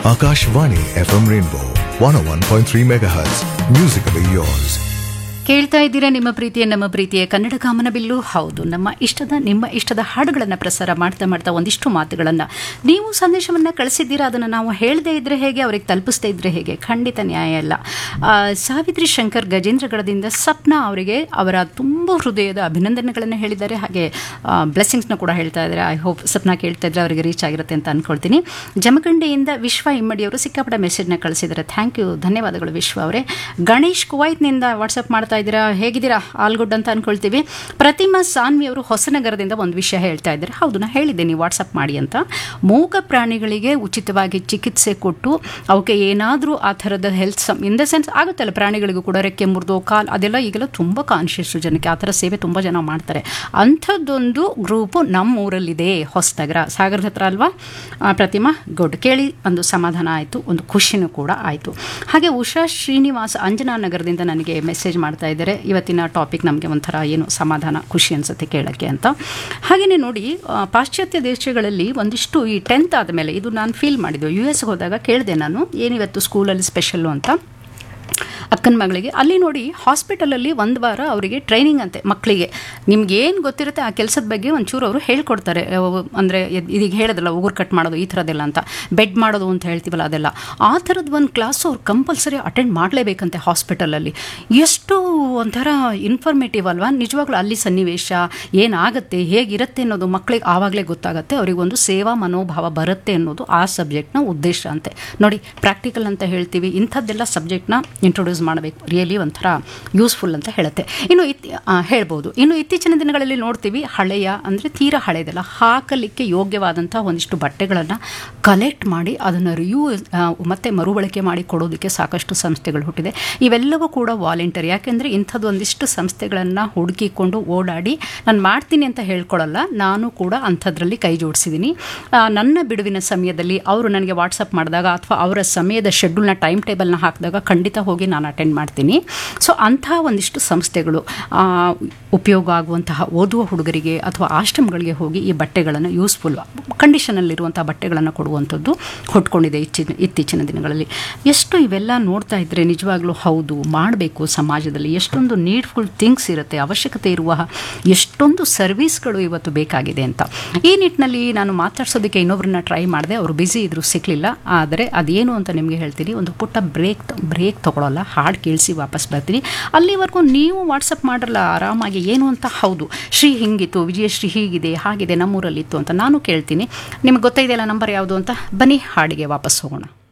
Akashvani FM Rainbow 101.3 MHz. Musically yours. ಕೇಳ್ತಾ ಇದ್ದೀರಾ ನಿಮ್ಮ ಪ್ರೀತಿಯ ನಮ್ಮ ಪ್ರೀತಿಯ ಕನ್ನಡ ಕಾಮನಬಿಲ್ಲು ಹೌದು ನಮ್ಮ ಇಷ್ಟದ ನಿಮ್ಮ ಇಷ್ಟದ ಹಾಡುಗಳನ್ನು ಪ್ರಸಾರ ಮಾಡ್ತಾ ಮಾಡ್ತಾ ಒಂದಿಷ್ಟು ಮಾತುಗಳನ್ನು ನೀವು ಸಂದೇಶವನ್ನು ಕಳಿಸಿದ್ದೀರಾ ಅದನ್ನು ನಾವು ಹೇಳದೇ ಇದ್ರೆ ಹೇಗೆ ಅವ್ರಿಗೆ ತಲುಪಿಸ್ದೇ ಇದ್ರೆ ಹೇಗೆ ಖಂಡಿತ ನ್ಯಾಯ ಇಲ್ಲ ಆ, ಸಾವಿತ್ರಿ ಶಂಕರ್ ಗಜೇಂದ್ರಗಡದಿಂದ ಸಪ್ನಾ ಅವರಿಗೆ ಅವರ ತುಂಬ ಹೃದಯದ ಅಭಿನಂದನೆಗಳನ್ನು ಹೇಳಿದ್ದಾರೆ ಹಾಗೆ ಬ್ಲೆಸ್ಸಿಂಗ್ಸ್ನ ಕೂಡ ಹೇಳ್ತಾ ಇದ್ದಾರೆ ಐ ಹೋಪ್ ಸಪ್ನಾ ಕೇಳ್ತಾ ಇದ್ರೆ ಅವರಿಗೆ ರೀಚ್ ಆಗಿರುತ್ತೆ ಅಂತ ಅನ್ಕೊಳ್ತೀನಿ ಜಮಖಂಡಿಯಿಂದ ವಿಶ್ವ ಇಮ್ಮಡಿಯವರು ಸಿಕ್ಕಾಪಟ್ಟೆ ಮೆಸೇಜ್ನ ಕಳಿಸಿದ್ದಾರೆ ಥ್ಯಾಂಕ್ ಯು ಧನ್ಯವಾದಗಳು ವಿಶ್ವ ಅವರೇ ಗಣೇಶ್ ಕುವೈತ್ನಿಂದ ವಾಟ್ಸಪ್ ಮಾಡ್ತಾ ಇದ್ದೀರಾ ಹೇಗಿದ್ದೀರಾ ಆಲ್ ಗುಡ್ ಅಂತ ಅನ್ಕೊಳ್ತೀವಿ ಪ್ರತಿಮಾ ಸಾನ್ವಿ ಅವರು ಹೊಸನಗರದಿಂದ ಒಂದು ವಿಷಯ ಹೇಳ್ತಾ ಇದ್ದಾರೆ ಹೌದು ನಾ ಹೇಳಿದ್ದೆ ನೀವು ವಾಟ್ಸಪ್ ಮಾಡಿ ಅಂತ ಮೂಕ ಪ್ರಾಣಿಗಳಿಗೆ ಉಚಿತವಾಗಿ ಚಿಕಿತ್ಸೆ ಕೊಟ್ಟು ಅವಕ್ಕೆ ಏನಾದರೂ ಆ ಥರದ health some in the sense ಆಗುತ್ತಲ್ಲ ಪ್ರಾಣಿಗಳಿಗೂ ಕೂಡ ರೆಕ್ಕೆ ಮುರಿದು ಕಾಲ್ ಅದೆಲ್ಲ ಈಗೆಲ್ಲ ತುಂಬ ಕಾನ್ಷಿಯಸ್ ಜನಕ್ಕೆ ಆ ಥರ ಸೇವೆ ತುಂಬ ಜನ ಮಾಡ್ತಾರೆ ಅಂಥದ್ದೊಂದು ಗ್ರೂಪು ನಮ್ಮ ಊರಲ್ಲಿದೆ ಹೊಸನಗರ ಸಾಗರದ ಹತ್ರ ಅಲ್ವಾ ಆ, ಪ್ರತಿಮಾ ಗುಡ್ ಕೇಳಿ ಒಂದು ಸಮಾಧಾನ ಆಯಿತು ಒಂದು ಖುಷಿನೂ ಕೂಡ ಆಯಿತು ಹಾಗೆ ಉಷಾ ಶ್ರೀನಿವಾಸ್ ಅಂಜನಾ ನಗರದಿಂದ ನನಗೆ ಮೆಸೇಜ್ ಮಾಡ್ತಾ ಇದ್ದಾರೆ ಇವತ್ತಿನ ಟಾಪಿಕ್ ನಮಗೆ ಒಂಥರ ಏನು ಸಮಾಧಾನ ಖುಷಿ ಅನ್ಸುತ್ತೆ ಕೇಳೋಕ್ಕೆ ಅಂತ ಹಾಗೆಯೇ ನೋಡಿ ಆ, ಪಾಶ್ಚಾತ್ಯ ದೇಶಗಳಲ್ಲಿ ಒಂದಿಷ್ಟು ಈ ಟೆಂತ್ ಆದಮೇಲೆ ಇದು ನಾನು ಫೀಲ್ ಮಾಡಿದ್ದು ಯು ಎಸ್ಗೆ ಹೋದಾಗ ಕೇಳಿದೆ ನಾನು ಏನಿವತ್ತು ಸ್ಕೂಲಲ್ಲಿ ಸ್ಪೆಷಲ್ಲು ಅಂತ ಅಕ್ಕನ ಮಗಳಿಗೆ ಅಲ್ಲಿ ನೋಡಿ ಹಾಸ್ಪಿಟಲಲ್ಲಿ ಒಂದು ವಾರ ಅವರಿಗೆ ಟ್ರೈನಿಂಗ್ ಅಂತೆ ಮಕ್ಕಳಿಗೆ ನಿಮ್ಗೆ ಏನು ಗೊತ್ತಿರುತ್ತೆ ಆ ಕೆಲಸದ ಬಗ್ಗೆ ಒಂಚೂರು ಅವರು ಹೇಳ್ಕೊಡ್ತಾರೆ ಅಂದರೆ ಇದೀಗ ಹೇಳಿದ್ರಲ್ಲ ಉಗುರು ಕಟ್ ಮಾಡೋದು ಈ ಥರದ್ದೆಲ್ಲ ಅಂತ ಬೆಡ್ ಮಾಡೋದು ಅಂತ ಹೇಳ್ತೀವಲ್ಲ ಅದೆಲ್ಲ ಆ ಥರದ್ದು ಒಂದು ಕ್ಲಾಸು ಅವ್ರು ಕಂಪಲ್ಸರಿ ಅಟೆಂಡ್ ಮಾಡಲೇಬೇಕಂತೆ ಹಾಸ್ಪಿಟಲಲ್ಲಿ ಎಷ್ಟು ಒಂಥರ ಇನ್ಫಾರ್ಮೇಟಿವ್ ಅಲ್ವಾ ನಿಜವಾಗ್ಲೂ ಅಲ್ಲಿ ಸನ್ನಿವೇಶ ಏನಾಗುತ್ತೆ ಹೇಗಿರುತ್ತೆ ಅನ್ನೋದು ಮಕ್ಕಳಿಗೆ ಆವಾಗಲೇ ಗೊತ್ತಾಗುತ್ತೆ ಅವರಿಗೆ ಒಂದು ಸೇವಾ ಮನೋಭಾವ ಬರುತ್ತೆ ಅನ್ನೋದು ಆ ಸಬ್ಜೆಕ್ಟ್ನ ಉದ್ದೇಶ ಅಂತೆ ನೋಡಿ ಪ್ರಾಕ್ಟಿಕಲ್ ಅಂತ ಹೇಳ್ತೀವಿ ಇಂಥದ್ದೆಲ್ಲ ಸಬ್ಜೆಕ್ಟ್ನ ಇಂಟ್ರೊಡ್ಯೂಸ್ ಮಾಡಬೇಕು ರಿಯಲಿ ಒಂಥರ ಯೂಸ್ಫುಲ್ ಅಂತ ಹೇಳುತ್ತೆ ಇನ್ನು ಇತ್ ಆ, ಹೇಳ್ಬೋದು ಇನ್ನು ಇತ್ತೀಚಿನ ದಿನಗಳಲ್ಲಿ ನೋಡ್ತೀವಿ ಹಳೆಯ ಅಂದರೆ ತೀರಾ ಹಳೆಯದೆಲ್ಲ ಹಾಕಲಿಕ್ಕೆ ಯೋಗ್ಯವಾದಂಥ ಒಂದಿಷ್ಟು ಬಟ್ಟೆಗಳನ್ನು ಕಲೆಕ್ಟ್ ಮಾಡಿ ಅದನ್ನು ರಿಯೂ ಮತ್ತೆ ಮರುಬಳಕೆ ಮಾಡಿ ಕೊಡೋದಕ್ಕೆ ಸಾಕಷ್ಟು ಸಂಸ್ಥೆಗಳು ಹುಟ್ಟಿದೆ ಇವೆಲ್ಲವೂ ಕೂಡ ವಾಲಂಟರಿ ಯಾಕೆಂದರೆ ಇಂಥದ್ದು ಒಂದಿಷ್ಟು ಸಂಸ್ಥೆಗಳನ್ನು ಹುಡುಕಿಕೊಂಡು ಓಡಾಡಿ ನಾನು ಮಾಡ್ತೀನಿ ಅಂತ ಹೇಳ್ಕೊಳ್ಳಲ್ಲ ನಾನು ಕೂಡ ಅಂಥದ್ರಲ್ಲಿ ಕೈ ಜೋಡಿಸಿದ್ದೀನಿ ಆ, ನನ್ನ ಬಿಡುವಿನ ಸಮಯದಲ್ಲಿ ಅವರು ನನಗೆ ವಾಟ್ಸಪ್ ಮಾಡಿದಾಗ ಅಥವಾ ಅವರ ಸಮಯದ ಶೆಡ್ಯೂಲ್ನ ಟೈಮ್ ಟೇಬಲ್ನ ಹಾಕಿದಾಗ ಖಂಡಿತ ಹೋಗಿ ನಾನು ಅಟೆಂಡ್ ಮಾಡ್ತೀನಿ ಸೊ ಅಂಥ ಒಂದಿಷ್ಟು ಸಂಸ್ಥೆಗಳು ಆ, ಉಪಯೋಗ ಆಗುವಂತಹ ಓದುವ ಹುಡುಗರಿಗೆ ಅಥವಾ ಆಶ್ರಮಗಳಿಗೆ ಹೋಗಿ ಈ ಬಟ್ಟೆಗಳನ್ನು ಯೂಸ್ಫುಲ್ ಕಂಡೀಷನಲ್ಲಿರುವಂಥ ಬಟ್ಟೆಗಳನ್ನು ಕೊಡುವಂಥದ್ದು ಹುಟ್ಕೊಂಡಿದೆ ಇಚ್ಚಿನ ಇತ್ತೀಚಿನ ದಿನಗಳಲ್ಲಿ ಎಷ್ಟು ಇವೆಲ್ಲ ನೋಡ್ತಾ ಇದ್ದರೆ ನಿಜವಾಗ್ಲೂ ಹೌದು ಮಾಡಬೇಕು ಸಮಾಜದಲ್ಲಿ ಎಷ್ಟೊಂದು ನೀಡ್ಫುಲ್ ಥಿಂಗ್ಸ್ ಇರುತ್ತೆ ಅವಶ್ಯಕತೆ ಇರುವ ಎಷ್ಟೊಂದು ಸರ್ವಿಸ್ಗಳು ಇವತ್ತು ಬೇಕಾಗಿದೆ ಅಂತ ಈ ನಿಟ್ಟಿನಲ್ಲಿ ನಾನು ಮಾತಾಡ್ಸೋದಕ್ಕೆ ಇನ್ನೊಬ್ರನ್ನ ಟ್ರೈ ಮಾಡಿದೆ ಅವರು ಬ್ಯುಸಿ ಇದ್ರು ಸಿಕ್ಕಲಿಲ್ಲ ಆದರೆ ಅದೇನು ಅಂತ ನಿಮಗೆ ಹೇಳ್ತೀನಿ ಒಂದು ಪುಟ್ಟ ಬ್ರೇಕ್ ಬ್ರೇಕ್ ತೊಗೊಳ್ಳಲ್ಲ ಹಾಡು ಕೇಳಿಸಿ ವಾಪಸ್ ಬರ್ತೀನಿ ಅಲ್ಲಿವರೆಗೂ ನೀವು ವಾಟ್ಸಪ್ ಮಾಡಲ್ಲ ಆರಾಮಾಗಿ ಏನು ಅಂತ ಹೌದು ಶ್ರೀ ಹಿಂಗಿತ್ತು ವಿಜಯಶ್ರೀ ಹೀಗಿದೆ ಹಾಗಿದೆ ನಮ್ಮೂರಲ್ಲಿತ್ತು ಅಂತ ನಾನು ಕೇಳ್ತೀನಿ ನಿಮ್ಗೆ ಗೊತ್ತಾಯಿದೆಯಲ್ಲ ನಂಬರ್ ಯಾವುದು ಅಂತ ಬನ್ನಿ ಹಾಡಿಗೆ ವಾಪಸ್ ಹೋಗೋಣ